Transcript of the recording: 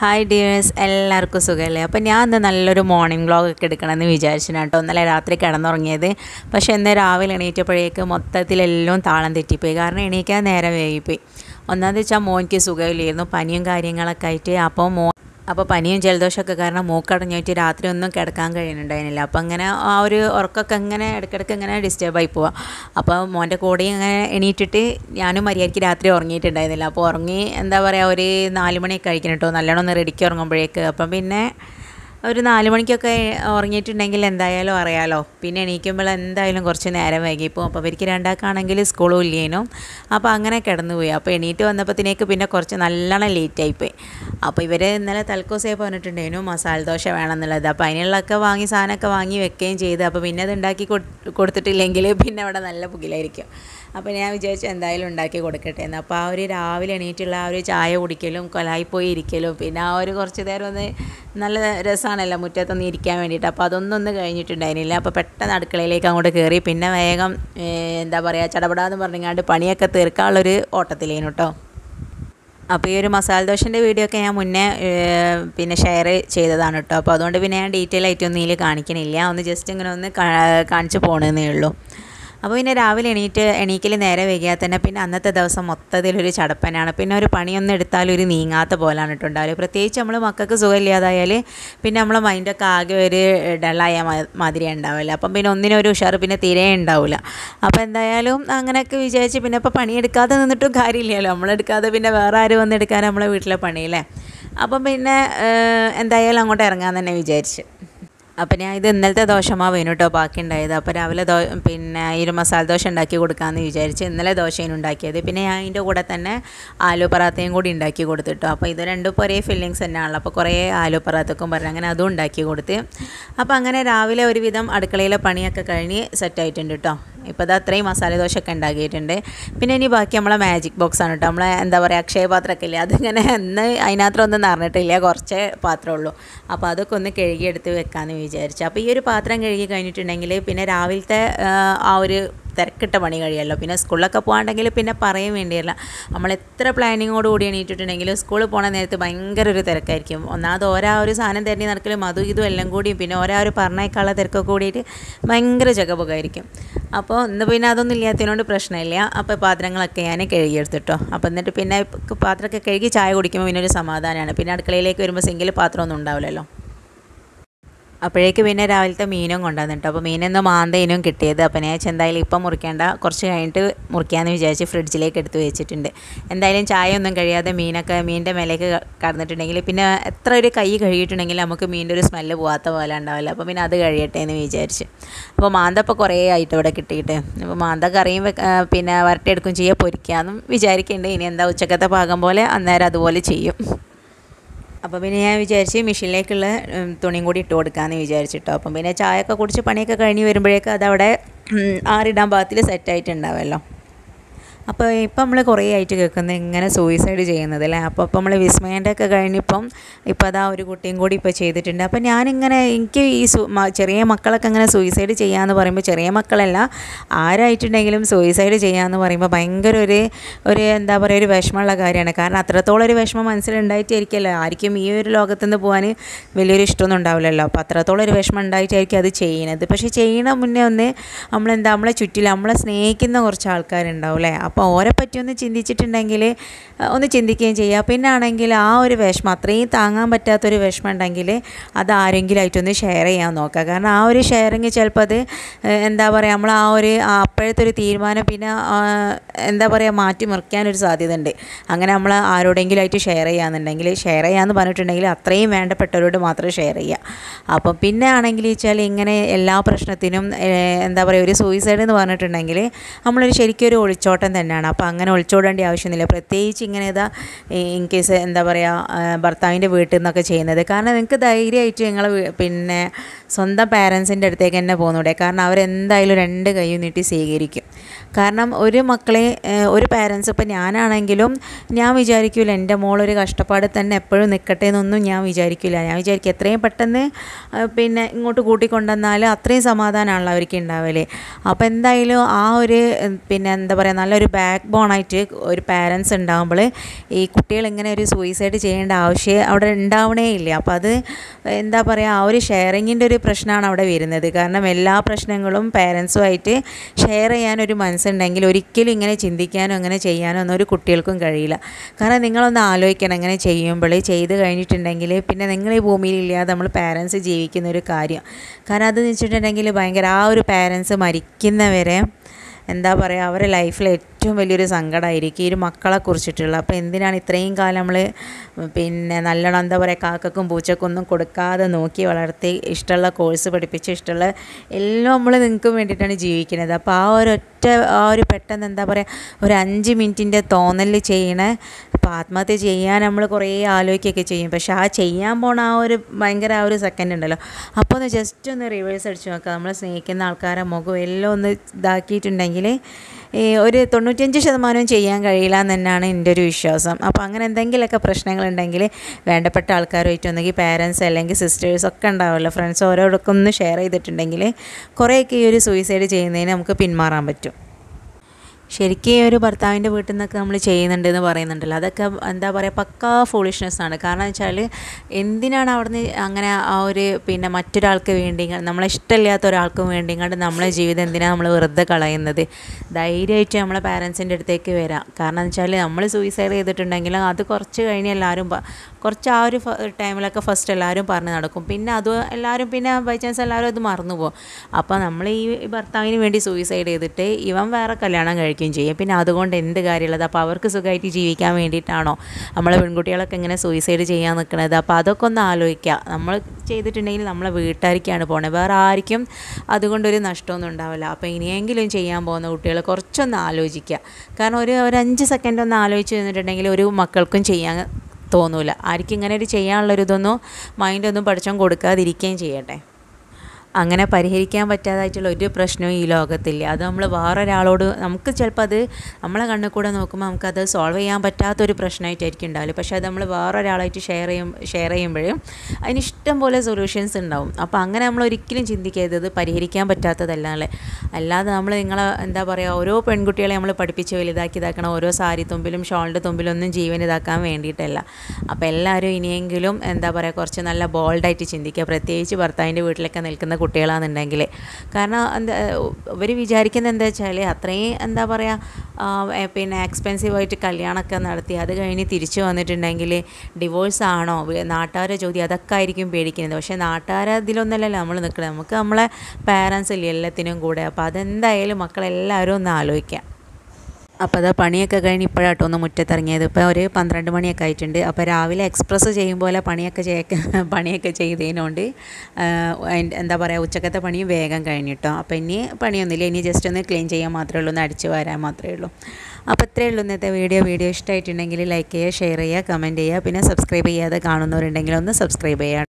hi dears എല്ലാവർക്കും സുഖമല്ലേ അപ്പോൾ ഞാൻ ഇന്ന് നല്ലൊരു മോർണിംഗ് വ്ളോഗ് ഒക്കെ എടുക്കണമെന്ന് വിചാരിച്ചിട്ടാണ് കേട്ടോ ഇന്നലെ രാത്രി കിടന്നുറങ്ങിയത് പക്ഷേ ഇന്ന് രാവിലെ എണീറ്റപ്പോഴേക്ക് മൊത്തത്തിലെല്ലാം താളം തെറ്റിപ്പോയി കാരണം എണീക്കാൻ നേരം വൈകിപ്പോയി ഒന്നാമത് വെച്ചാൽ മോനിക്ക് സുഖമില്ലായിരുന്നു പനിയും കാര്യങ്ങളൊക്കെ ആയിട്ട് അപ്പോൾ മോ അപ്പോൾ പനിയും ജലദോഷമൊക്കെ കാരണം മൂക്കടഞ്ഞിട്ട് രാത്രി ഒന്നും കിടക്കാൻ കഴിയുന്നുണ്ടായിരുന്നില്ല അപ്പോൾ അങ്ങനെ ആ ഒരു ഉറക്കമൊക്കെ ഇങ്ങനെ ഇടയ്ക്കിടയ്ക്ക് ഇങ്ങനെ ഡിസ്റ്റർബായി പോവാം അപ്പോൾ മോൻ്റെ കൂടെ ഇങ്ങനെ എണീറ്റിട്ട് ഞാനും മര്യാദയ്ക്ക് രാത്രി ഉറങ്ങിയിട്ടുണ്ടായിരുന്നില്ല അപ്പോൾ ഉറങ്ങി എന്താ പറയുക ഒരു നാല് മണിയൊക്കെ കഴിക്കണം കേട്ടോ നല്ലോണം ഒന്ന് റെഡിക്ക് ഉറങ്ങുമ്പോഴേക്ക് അപ്പം പിന്നെ ഒരു നാല് മണിക്കൊക്കെ ഉറങ്ങിയിട്ടുണ്ടെങ്കിൽ എന്തായാലും അറിയാലോ പിന്നെ എണീക്കുമ്പോൾ എന്തായാലും കുറച്ച് നേരം വൈകിപ്പോവും അപ്പോൾ അവർക്ക് രണ്ടാക്കാണെങ്കിൽ സ്കൂളും ഇല്ലേനും അപ്പോൾ അങ്ങനെ കിടന്നുപോയി അപ്പോൾ എണീറ്റ് വന്നപ്പോഴത്തേക്ക് പിന്നെ കുറച്ച് നല്ലോണം ലേറ്റായിപ്പോയി അപ്പോൾ ഇവർ ഇന്നലെ തൽക്കോസേ പറഞ്ഞിട്ടുണ്ടായിരുന്നു മസാല ദോശ വേണമെന്നുള്ളത് അപ്പോൾ അതിനുള്ളതൊക്കെ വാങ്ങി സാധനമൊക്കെ വാങ്ങി വെക്കുകയും ചെയ്ത് അപ്പോൾ പിന്നെ അത് ഉണ്ടാക്കി കൊടുത്തിട്ടില്ലെങ്കിൽ പിന്നെ അവിടെ നല്ല പുകിലായിരിക്കും അപ്പോൾ ഞാൻ വിചാരിച്ചു എന്തായാലും ഉണ്ടാക്കി കൊടുക്കട്ടെ എന്ന് അപ്പോൾ ആ ഒരു രാവിലെ എണീറ്റുള്ള ആ ഒരു ചായ കുടിക്കലും കൊലായി പോയി ഇരിക്കലും പിന്നെ ആ ഒരു കുറച്ച് നേരം ഒന്ന് നല്ല രസമാണല്ലോ മുറ്റത്തൊന്ന് ഇരിക്കാൻ വേണ്ടിയിട്ട് അപ്പോൾ അതൊന്നും ഒന്ന് കഴിഞ്ഞിട്ടുണ്ടായിരുന്നില്ല അപ്പോൾ പെട്ടെന്ന് അടുക്കളയിലേക്ക് അങ്ങോട്ട് കയറി പിന്നെ വേഗം എന്താ പറയുക ചടപടാന്ന് പറഞ്ഞങ്ങാണ്ട് പണിയൊക്കെ തീർക്കാനുള്ളൊരു ഓട്ടത്തിലേനു കേട്ടോ അപ്പോൾ ഈ ഒരു മസാല ദോശൻ്റെ വീഡിയോ ഒക്കെ ഞാൻ മുന്നേ പിന്നെ ഷെയർ ചെയ്തതാണ് കേട്ടോ അപ്പോൾ അതുകൊണ്ട് പിന്നെ ഞാൻ ഡീറ്റെയിൽ ആയിട്ടൊന്നും ഇതിൽ കാണിക്കണില്ല ഒന്ന് ജസ്റ്റ് ഇങ്ങനെ ഒന്ന് കാണിച്ച് പോകണമെന്നേ ഉള്ളൂ അപ്പോൾ പിന്നെ രാവിലെ എണീറ്റ് എണീക്കൽ നേരെ വൈകിയാൽ തന്നെ പിന്നെ അന്നത്തെ ദിവസം മൊത്തത്തിലൊരു ചടപ്പനാണ് പിന്നെ ഒരു പണിയൊന്നും എടുത്താലും ഒരു നീങ്ങാത്ത പോലാണ് ഇട്ടുണ്ടാവില്ല പ്രത്യേകിച്ച് നമ്മൾ മക്കൾക്ക് സുഖമില്ലാതായാൽ പിന്നെ നമ്മളെ മൈൻഡൊക്കെ ആകെ ഒരു ഡള്ളായ മാതിരി ഉണ്ടാവില്ല അപ്പം പിന്നെ ഒന്നിനും ഒരു ഉഷാർ പിന്നെ തീരെ ഉണ്ടാവില്ല അപ്പോൾ എന്തായാലും അങ്ങനെയൊക്കെ വിചാരിച്ച് പിന്നെ ഇപ്പോൾ പണിയെടുക്കാതെ നിന്നിട്ടും കാര്യമില്ലല്ലോ നമ്മളെടുക്കാതെ പിന്നെ വേറെ ആരും വന്നെടുക്കാൻ നമ്മളെ വീട്ടിലെ പണിയില്ലേ അപ്പം പിന്നെ എന്തായാലും അങ്ങോട്ട് ഇറങ്ങാൻ തന്നെ വിചാരിച്ച് അപ്പം ഞാൻ ഇത് ഇന്നലത്തെ ദോശമാവേനു കേട്ടോ ബാക്കി ഉണ്ടായത് അപ്പോൾ രാവിലെ ദോ പിന്നെ ഈ ഒരു മസാല ദോശ ഉണ്ടാക്കി കൊടുക്കാമെന്ന് വിചാരിച്ച് ഇന്നലെ ദോശയും ഉണ്ടാക്കിയത് പിന്നെ ഞാൻ അതിൻ്റെ കൂടെ തന്നെ ആലു പറാത്തയും കൂടി ഉണ്ടാക്കി കൊടുത്തിട്ടോ അപ്പോൾ ഇത് രണ്ടും ഒരേ ഫില്ലിങ്സ് തന്നെയാണല്ലോ അപ്പോൾ കുറേ ആലു പറാത്തക്കും പറഞ്ഞ് അങ്ങനെ അതും ഉണ്ടാക്കി കൊടുത്ത് അപ്പോൾ അങ്ങനെ രാവിലെ ഒരുവിധം അടുക്കളയിലെ പണിയൊക്കെ കഴിഞ്ഞ് സെറ്റായിട്ടുണ്ട് കേട്ടോ ഇപ്പോൾ അത് അത്രയും മസാല ദോശയൊക്കെ ഉണ്ടാക്കിയിട്ടുണ്ട് പിന്നെ ഇനി ബാക്കി നമ്മളെ മാജിക് ബോക്സ് ആണ് കേട്ടോ നമ്മളെ എന്താ പറയുക അക്ഷയ പാത്രമൊക്കെ ഇല്ലേ അതിങ്ങനെ എന്ന് അതിനകത്തൊന്നും നിറഞ്ഞിട്ടില്ല കുറച്ചേ പാത്രമുള്ളൂ അപ്പോൾ അതൊക്കെ ഒന്ന് കഴുകിയെടുത്ത് വെക്കാമെന്ന് വിചാരിച്ചു അപ്പോൾ ഈ ഒരു പാത്രം കഴുകി കഴിഞ്ഞിട്ടുണ്ടെങ്കിൽ പിന്നെ രാവിലത്തെ ആ ഒരു തിരക്കിട്ട പണി കഴിയുമല്ലോ പിന്നെ സ്കൂളിലൊക്കെ പോകാണ്ടെങ്കിൽ പിന്നെ പറയാൻ വേണ്ടിയല്ല നമ്മൾ എത്ര പ്ലാനിങ്ങോട് കൂടി എണീറ്റിട്ടുണ്ടെങ്കിലും സ്കൂളിൽ പോണ നേരത്ത് ഭയങ്കര ഒരു തിരക്കായിരിക്കും ഒന്നാമത് ഓരോ ഒരു സാധനം തിരഞ്ഞ് നടക്കലും അതും ഇതും എല്ലാം കൂടിയും പിന്നെ ഓരോ ഒരു പറഞ്ഞേക്കാനുള്ള തിരക്കൊക്കെ കൂടിയിട്ട് ഭയങ്കര ജഗപുകയായിരിക്കും അപ്പോൾ ഇന്ന് പിന്നെ അതൊന്നും ഇല്ലാത്തതിനോട് പ്രശ്നമില്ല അപ്പോൾ പാത്രങ്ങളൊക്കെ ഞാൻ കഴുകിയെടുത്തിട്ടോ അപ്പോൾ എന്നിട്ട് പിന്നെ പാത്രമൊക്കെ കഴുകി ചായ കുടിക്കുമ്പോൾ പിന്നെ ഒരു സമാധാനമാണ് പിന്നെ അടുക്കളയിലേക്ക് വരുമ്പോൾ സിംഗിൾ പാത്രമൊന്നും ഉണ്ടാവില്ലല്ലോ അപ്പോഴേക്ക് പിന്നെ രാവിലത്തെ മീനും കൊണ്ടുവന്നിട്ടോ അപ്പോൾ മീനിന്ന് മാന്തേനും കിട്ടിയത് അപ്പോൾ ഞാൻ എന്തായാലും ഇപ്പം മുറിക്കേണ്ട കുറച്ച് കഴിഞ്ഞിട്ട് മുറിക്കാമെന്ന് വിചാരിച്ച് ഫ്രിഡ്ജിലേക്ക് എടുത്ത് വെച്ചിട്ടുണ്ട് എന്തായാലും ചായ ഒന്നും കഴിയാതെ മീനൊക്കെ മീനിൻ്റെ മേലേക്ക് കടന്നിട്ടുണ്ടെങ്കിൽ പിന്നെ എത്ര ഒരു കൈ കഴുകിയിട്ടുണ്ടെങ്കിൽ നമുക്ക് മീനിൻ്റെ ഒരു സ്മെല്ല് പോകാത്ത പോലെ ഉണ്ടാവില്ല അപ്പോൾ പിന്നെ അത് കഴിയട്ടെ എന്ന് വിചാരിച്ച് അപ്പോൾ മാന്ത ഇപ്പോൾ കുറേ ആയിട്ട് ഇവിടെ കിട്ടിയിട്ട് അപ്പോൾ മാന്ത കറിയും പിന്നെ വരട്ടിയെടുക്കും ചെയ്യുക പൊരിക്കാമെന്നും വിചാരിക്കുന്നുണ്ട് ഇനി എന്താ ഉച്ചക്കത്തെ പാകം പോലെ അന്നേരം അതുപോലെ ചെയ്യും അപ്പോൾ പിന്നെ ഞാൻ വിചാരിച്ച് മെഷീനിലേക്കുള്ള തുണിയും കൂടി ഇട്ട് കൊടുക്കാമെന്ന് വിചാരിച്ചിട്ടോ അപ്പം പിന്നെ ചായയൊക്കെ കുടിച്ച് പണിയൊക്കെ കഴിഞ്ഞ് വരുമ്പോഴേക്ക് അതവിടെ ആറിടാൻ പാകത്തിൽ സെറ്റായിട്ടുണ്ടാവുമല്ലോ അപ്പോൾ ഇപ്പം നമ്മൾ കുറേ ആയിട്ട് കേൾക്കുന്നത് ഇങ്ങനെ സൂയിസൈഡ് ചെയ്യുന്നത് അല്ലേ അപ്പോൾ ഇപ്പം നമ്മൾ വിസ്മയൻ്റെ ഒക്കെ കഴിഞ്ഞിപ്പം ഇപ്പോൾ അതാ ഒരു കുട്ടിയും കൂടി ഇപ്പോൾ ചെയ്തിട്ടുണ്ട് അപ്പോൾ ഞാനിങ്ങനെ എനിക്ക് ഈ ചെറിയ മക്കളൊക്കെ അങ്ങനെ സൂയിസൈഡ് ചെയ്യാമെന്ന് പറയുമ്പോൾ ചെറിയ മക്കളല്ല ആരായിട്ടുണ്ടെങ്കിലും സൂയിസൈഡ് ചെയ്യാമെന്ന് പറയുമ്പോൾ ഭയങ്കര ഒരു ഒരു എന്താ പറയുക ഒരു വിഷമമുള്ള കാര്യമാണ് കാരണം അത്രത്തോളം ഒരു വിഷമം മനസ്സിലുണ്ടായിട്ടായിരിക്കുമല്ലോ ആർക്കും ഈ ഒരു ലോകത്തു നിന്ന് പോകാൻ വലിയൊരു ഇഷ്ടമൊന്നും ഉണ്ടാവില്ലല്ലോ അപ്പോൾ അത്രത്തോളം ഒരു വിഷമം ഉണ്ടായിട്ടായിരിക്കും അത് ചെയ്യുന്നത് പക്ഷേ ചെയ്യണ മുന്നേ ഒന്ന് നമ്മളെന്താ നമ്മളെ ചുറ്റിലും നമ്മളെ സ്നേഹിക്കുന്ന കുറച്ച് ആൾക്കാരുണ്ടാവും അല്ലേ അപ്പോൾ ഓരെ പറ്റി ഒന്ന് ചിന്തിച്ചിട്ടുണ്ടെങ്കിൽ ഒന്ന് ചിന്തിക്കുകയും ചെയ്യുക പിന്നെ ആണെങ്കിൽ ആ ഒരു വിഷമം അത്രയും താങ്ങാൻ പറ്റാത്തൊരു വിഷമം ഉണ്ടെങ്കിൽ അത് ആരെങ്കിലും ആയിട്ടൊന്ന് ഷെയർ ചെയ്യാൻ നോക്കുക കാരണം ആ ഒരു ഷെയറിങ് ചിലപ്പോൾ അത് എന്താ പറയുക നമ്മൾ ആ ഒരു അപ്പോഴത്തെ ഒരു തീരുമാനം പിന്നെ എന്താ പറയുക മാറ്റി മുറിക്കാനൊരു സാധ്യത ഉണ്ട് അങ്ങനെ നമ്മൾ ആരോടെങ്കിലും ആയിട്ട് ഷെയർ ചെയ്യാന്നുണ്ടെങ്കിൽ ഷെയർ ചെയ്യാമെന്ന് പറഞ്ഞിട്ടുണ്ടെങ്കിൽ അത്രയും വേണ്ടപ്പെട്ടവരോട് മാത്രം ഷെയർ ചെയ്യുക അപ്പം പിന്നെ ആണെങ്കിൽ വെച്ചാൽ ഇങ്ങനെ എല്ലാ പ്രശ്നത്തിനും എന്താ പറയുക ഒരു സൂയിസൈഡ് എന്ന് പറഞ്ഞിട്ടുണ്ടെങ്കിൽ നമ്മളൊരു ശരിക്കും ഒരു ഒളിച്ചോട്ടം തന്നെയാണ് അപ്പോൾ അങ്ങനെ ഒളിച്ചോടേണ്ട ആവശ്യമൊന്നുമില്ല പ്രത്യേകിച്ച് ഇങ്ങനെ ഇതാ ഇൻ കേസ് എന്താ പറയുക ഭർത്താവിൻ്റെ വീട്ടിൽ നിന്നൊക്കെ ചെയ്യുന്നത് കാരണം നിങ്ങൾക്ക് ധൈര്യമായിട്ട് നിങ്ങൾ പിന്നെ സ്വന്തം പാരൻസിൻ്റെ അടുത്തേക്ക് തന്നെ പോകുന്നൂടെ കാരണം അവരെന്തായാലും രണ്ട് കൈയും നീട്ടി സ്വീകരിക്കും കാരണം ഒരു മക്കളെ ഏഹ്, ഒരു പാരൻസ് ഇപ്പം ഞാനാണെങ്കിലും ഞാൻ വിചാരിക്കില്ല എൻ്റെ മോളൊരു കഷ്ടപ്പാട് തന്നെ എപ്പോഴും നിൽക്കട്ടെ എന്നൊന്നും ഞാൻ വിചാരിക്കില്ല ഞാൻ വിചാരിക്കും എത്രയും പെട്ടെന്ന് ഏഹ്, പിന്നെ ഇങ്ങോട്ട് കൂട്ടിക്കൊണ്ടുവന്നാൽ അത്രയും സമാധാനമാണല്ലോ അവർക്ക് ഉണ്ടാവല് അപ്പോൾ എന്തായാലും ആ ഒരു ഏഹ്, പിന്നെ എന്താ പറയുക നല്ലൊരു ബാക്ക് ബോണായിട്ട് ഒരു പാരൻസ് ഉണ്ടാകുമ്പോൾ ഈ കുട്ടികൾ ഇങ്ങനെ ഒരു സൂയിസൈഡ് ചെയ്യേണ്ട ആവശ്യം അവിടെ ഉണ്ടാവണേ ഇല്ല അപ്പോൾ അത് എന്താ പറയുക ആ ഒരു ഷെയറിങ്ങിൻ്റെ ഒരു പ്രശ്നമാണ് അവിടെ വരുന്നത് കാരണം എല്ലാ പ്രശ്നങ്ങളും പാരൻസുമായിട്ട് ഷെയർ ചെയ്യാനൊരു മനസ്സുണ്ടെങ്കിൽ ഒരിക്കലും ഇങ്ങനെ ചിന്തിക്കാനോ അങ്ങനെ ചെയ്യാനോ ഒന്നും ഒരു കുട്ടികൾക്കും കഴിയില്ല കാരണം നിങ്ങളൊന്ന് ആലോചിക്കണം ഇങ്ങനെ ചെയ്യുമ്പോൾ ചെയ്ത് കഴിഞ്ഞിട്ടുണ്ടെങ്കിൽ പിന്നെ നിങ്ങൾ ഈ ഭൂമിയിലില്ലാതെ നമ്മൾ പാരൻസ് ജീവിക്കുന്ന ഒരു കാര്യം കാരണം അത് വെച്ചിട്ടുണ്ടെങ്കിൽ ഭയങ്കര ആ ഒരു പാരൻസ് മരിക്കുന്നവരെ എന്താ പറയുക അവരുടെ ലൈഫിൽ ഏറ്റവും വലിയൊരു സങ്കടമായിരിക്കും ഈ ഒരു മക്കളെ കുറിച്ചിട്ടുള്ള അപ്പോൾ എന്തിനാണ് ഇത്രയും കാലം നമ്മൾ പിന്നെ നല്ലോണം എന്താ പറയുക കാക്കക്കും പൂച്ചക്കും ഒന്നും കൊടുക്കാതെ നോക്കി വളർത്തി ഇഷ്ടമുള്ള കോഴ്സ് പഠിപ്പിച്ച് ഇഷ്ടമുള്ള എല്ലാം നമ്മൾ നിങ്ങൾക്ക് വേണ്ടിയിട്ടാണ് ജീവിക്കുന്നത് അപ്പോൾ ആ ഒരൊറ്റ ആ ഒരു പെട്ടെന്ന് എന്താ പറയുക ഒരു അഞ്ച് മിനിറ്റിൻ്റെ തോന്നൽ ചെയ്യണ ഇപ്പോൾ ആത്മഹത്യ ചെയ്യാൻ നമ്മൾ കുറേ ആലോചിക്കുകയൊക്കെ ചെയ്യും പക്ഷെ ആ ചെയ്യാൻ പോണ ആ ഒരു ഭയങ്കര ആ ഒരു സെക്കൻഡ് ഉണ്ടല്ലോ അപ്പോൾ ഒന്ന് ജസ്റ്റ് ഒന്ന് റിവേഴ്സ് അടിച്ച് നോക്കുക നമ്മൾ സ്നേഹിക്കുന്ന ആൾക്കാരെ മുഖം എല്ലാം ഒന്ന് ഇതാക്കിയിട്ടുണ്ടെങ്കിൽ ഈ ഒരു തൊണ്ണൂറ്റഞ്ച് ശതമാനവും ചെയ്യാൻ കഴിയില്ല എന്ന് തന്നെയാണ് എൻ്റെ ഒരു വിശ്വാസം അപ്പോൾ അങ്ങനെ എന്തെങ്കിലുമൊക്കെ പ്രശ്നങ്ങളുണ്ടെങ്കിൽ വേണ്ടപ്പെട്ട ആൾക്കാരുമായിട്ട് ഒന്നെങ്കിൽ പാരൻസ് അല്ലെങ്കിൽ സിസ്റ്റേഴ്സ് ഒക്കെ ഉണ്ടാവുമല്ലോ ഫ്രണ്ട്സ് ഓരോടൊക്കെ ഒന്ന് ഷെയർ ചെയ്തിട്ടുണ്ടെങ്കിൽ കുറേയൊക്കെ ഈ ഒരു സൂയിസൈഡ് ചെയ്യുന്നതിന് നമുക്ക് പിന്മാറാൻ പറ്റും ശരിക്കും ഈ ഒരു ഭർത്താവിൻ്റെ വീട്ടിൽ നിന്നൊക്കെ നമ്മൾ ചെയ്യുന്നുണ്ട് എന്ന് പറയുന്നുണ്ടല്ലോ അതൊക്കെ എന്താ പറയുക പക്കാ foolishness ആണ് കാരണം വെച്ചാൽ എന്തിനാണ് അവിടുന്ന് അങ്ങനെ ആ ഒരു പിന്നെ മറ്റൊരാൾക്ക് വേണ്ടി നമ്മളെ ഇഷ്ടമില്ലാത്ത ഒരാൾക്കും വേണ്ടി കണ്ട് നമ്മളെ ജീവിതം എന്തിനാണ് നമ്മൾ വെറുതെ കളയുന്നത് ധൈര്യമായിട്ട് നമ്മളെ പാരൻസിൻ്റെ അടുത്തേക്ക് വരാം കാരണം എന്ന് വെച്ചാൽ നമ്മൾ സൂയിസൈഡ് ചെയ്തിട്ടുണ്ടെങ്കിൽ അത് കുറച്ച് കഴിഞ്ഞ് എല്ലാവരും പ- കുറച്ച് ആ ഒരു ടൈമിലൊക്കെ ഫസ്റ്റ് എല്ലാവരും പറഞ്ഞ് നടക്കും പിന്നെ അത് എല്ലാവരും പിന്നെ ബൈ ചാൻസ് എല്ലാവരും അത് മറന്നു പോകും അപ്പോൾ നമ്മൾ ഈ ഭർത്താവിന് വേണ്ടി സൂയിസൈഡ് ചെയ്തിട്ട് ഇവൻ വേറെ കല്യാണം കഴിക്കുകയും ചെയ്യും പിന്നെ അതുകൊണ്ട് എന്ത് കാര്യമുള്ളത് അപ്പോൾ അവർക്ക് സുഖമായിട്ട് ജീവിക്കാൻ വേണ്ടിയിട്ടാണോ നമ്മളെ പെൺകുട്ടികളൊക്കെ ഇങ്ങനെ സൂയിസൈഡ് ചെയ്യാൻ നിൽക്കുന്നത് അപ്പോൾ അതൊക്കെ ഒന്ന് ആലോചിക്കുക നമ്മൾ ചെയ്തിട്ടുണ്ടെങ്കിൽ നമ്മളെ വീട്ടുകാർക്കാണ് പോണത് വേറെ ആർക്കും അതുകൊണ്ടൊരു നഷ്ടമൊന്നും ഉണ്ടാവില്ല അപ്പോൾ ഇനിയെങ്കിലും ചെയ്യാൻ പോകുന്ന കുട്ടികൾ കുറച്ചൊന്ന് ആലോചിക്കുക കാരണം ഒരു ഒരു അഞ്ച് സെക്കൻഡ് ഒന്ന് ആലോചിച്ച് നിന്നിട്ടുണ്ടെങ്കിൽ ഒരു മക്കൾക്കും ചെയ്യാൻ തോന്നൂല ആർക്കും ഇങ്ങനെ ഒരു ചെയ്യാനുള്ളൊരു ഇതൊന്നും മൈൻഡൊന്നും പഠിച്ചോൻ കൊടുക്കാതിരിക്കുകയും ചെയ്യട്ടെ അങ്ങനെ പരിഹരിക്കാൻ പറ്റാതായിട്ടുള്ള ഒരു പ്രശ്നവും ഈ ലോകത്തില്ല അത് നമ്മൾ വേറൊരാളോട് നമുക്ക് ചിലപ്പോൾ അത് നമ്മളെ കണ്ണിൽ കൂടെ നോക്കുമ്പോൾ നമുക്കത് സോൾവ് ചെയ്യാൻ പറ്റാത്തൊരു പ്രശ്നമായിട്ടായിരിക്കും ഉണ്ടാവില്ല പക്ഷേ അത് നമ്മൾ വേറൊരാളായിട്ട് ഷെയർ ചെയ്യും ഷെയർ ചെയ്യുമ്പോഴും അതിന് ഇഷ്ടം പോലെ സൊല്യൂഷൻസ് ഉണ്ടാവും അപ്പോൾ അങ്ങനെ നമ്മൾ ഒരിക്കലും ചിന്തിക്കരുത് ഇത് പരിഹരിക്കാൻ പറ്റാത്തതല്ല അല്ലേ അല്ലാതെ നമ്മൾ നിങ്ങളെ എന്താ പറയുക ഓരോ പെൺകുട്ടികളെ നമ്മൾ പഠിപ്പിച്ച് വലുതാക്കി ഇതാക്കണം ഓരോ സാരി തുമ്പിലും ഷോളിൻ്റെ തുമ്പിലൊന്നും ജീവൻ ഇതാക്കാൻ വേണ്ടിയിട്ടല്ല അപ്പോൾ എല്ലാവരും ഇനിയെങ്കിലും എന്താ പറയുക കുറച്ച് നല്ല ബോൾഡായിട്ട് ചിന്തിക്കുക പ്രത്യേകിച്ച് ഭർത്താവിൻ്റെ വീട്ടിലൊക്കെ നിൽക്കുന്ന കുട്ടികളാണെന്നുണ്ടെങ്കിൽ കാരണം എന്താ ഇവർ വിചാരിക്കുന്നത് എന്താ വെച്ചാൽ അത്രയും എന്താ പറയുക പിന്നെ എക്സ്പെൻസീവായിട്ട് കല്യാണമൊക്കെ നടത്തി അത് കഴിഞ്ഞ് തിരിച്ചു വന്നിട്ടുണ്ടെങ്കിൽ ഡിവോഴ്സ് ആണോ വി- നാട്ടുകാരെ ചോദ്യം അതൊക്കെ ആയിരിക്കും പേടിക്കുന്നത് പക്ഷേ നാട്ടുകാരെ ഇതിലൊന്നല്ലല്ലോ നമ്മൾ നിൽക്കുന്നത് നമുക്ക് നമ്മളെ പാരൻസ് ഇല്ലേ എല്ലാത്തിനും കൂടെ അപ്പോൾ അതെന്തായാലും മക്കളെല്ലാവരും ഒന്ന് ആലോചിക്കാം അപ്പോൾ അതാ പണിയൊക്കെ കഴിഞ്ഞ് ഇപ്പോഴാട്ടോ ഒന്ന് മുറ്റത്തിറങ്ങിയത് ഇപ്പോൾ ഒരു പന്ത്രണ്ട് മണിയൊക്കെ ആയിട്ടുണ്ട് അപ്പോൾ രാവിലെ എക്സ്പ്രസ് ചെയ്യും പോലെ പണിയൊക്കെ ചെയ്യ പണിയൊക്കെ ചെയ്തതിനോണ്ട് എന്താ പറയുക ഉച്ചക്കത്തെ പണിയും വേഗം കഴിഞ്ഞിട്ടോ അപ്പോൾ ഇനി പണിയൊന്നുമില്ല ഇനി ജസ്റ്റ് ഒന്ന് ക്ലീൻ ചെയ്യാൻ മാത്രമേ ഉള്ളൂ ഒന്ന് അടിച്ച് വരാൻ മാത്രമേ ഉള്ളൂ അപ്പോൾ ഇത്രയേ ഉള്ളൂ ഇന്നത്തെ വീഡിയോ വീഡിയോ ഇഷ്ടമായിട്ടുണ്ടെങ്കിൽ ലൈക്ക് ചെയ്യുക ഷെയർ ചെയ്യുക കമൻറ്റ് ചെയ്യുക പിന്നെ സബ്സ്ക്രൈബ് ചെയ്യാതെ കാണുന്നവരുണ്ടെങ്കിൽ ഒന്ന് സബ്സ്ക്രൈബ് ചെയ്യുക